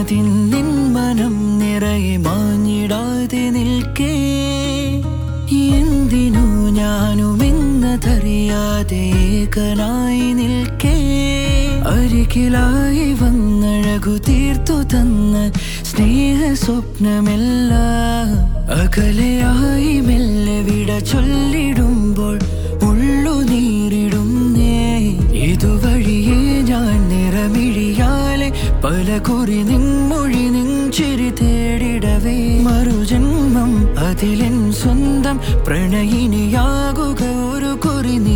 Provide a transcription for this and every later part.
മനതിന്നിൻ മനം നിറയെ മാഞ്ഞിടാതെ നിൽക്കേ എന്തിനു ഞാനുമെന്നതറിയാതെ ഏകനായി നിൽക്കേ അരികിലായി വന്നഴകു തീർത്തു തന്ന സ്നേഹ സ്വപ്നമെല്ലാം അകലെയായി മെല്ലെ വിട ചൊല്ലിടുമ്പോൾ ഉള്ളു നീറിടുന്നേ ഇതുവഴിയേ ഞാൻ നിറമിഴിയാലെ പല കുറി നിൻമൊഴി നെഞ്ചിരി തേടിടവേ മറുജന്മം അതിലെൻ സ്വന്തം പ്രണയിനിയാകുക ഒരു കുറി നീ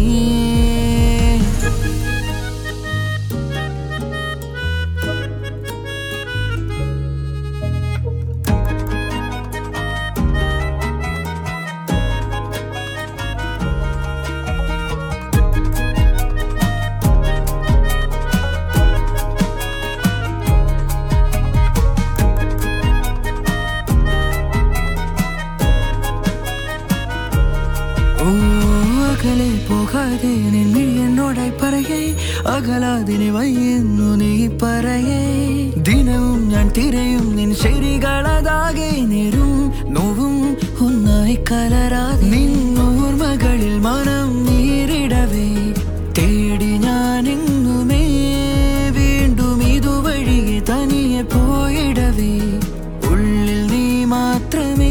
ഓ അകലെ പോകാതെ നിൻ എന്നോടായി പറയേ അകലാതിനെ വയ്യെന്നു നീ പറയേ ദിനവും ഞാൻ തിരയും നിൻ ശരികളതാകെ നേരും നോവും ഒന്നായി കലരാതെ നിൻ ഓർമ്മകളിൽ മനം നീരിടവേ തേടി ഞാൻ എങ്ങുമേ വീണ്ടും ഇതുവഴിയെ തനിയെ പോയിടവേ ഉള്ളിൽ നീ മാത്രമേ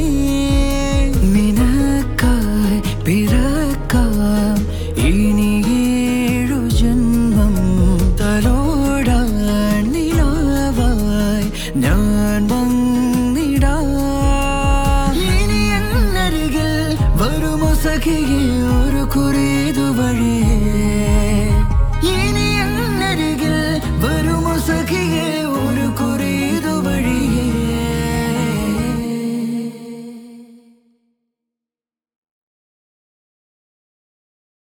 നിനക്കായി പിറക്കാം ഇനി ഏഴു ജന്മം തലോടാൻ നിലാവായി ഞാൻ വന്നിടാം ഇനി എന്നരികിൽ വരുമോ സഖിയെ ഒരു കുറിതു വഴിയേ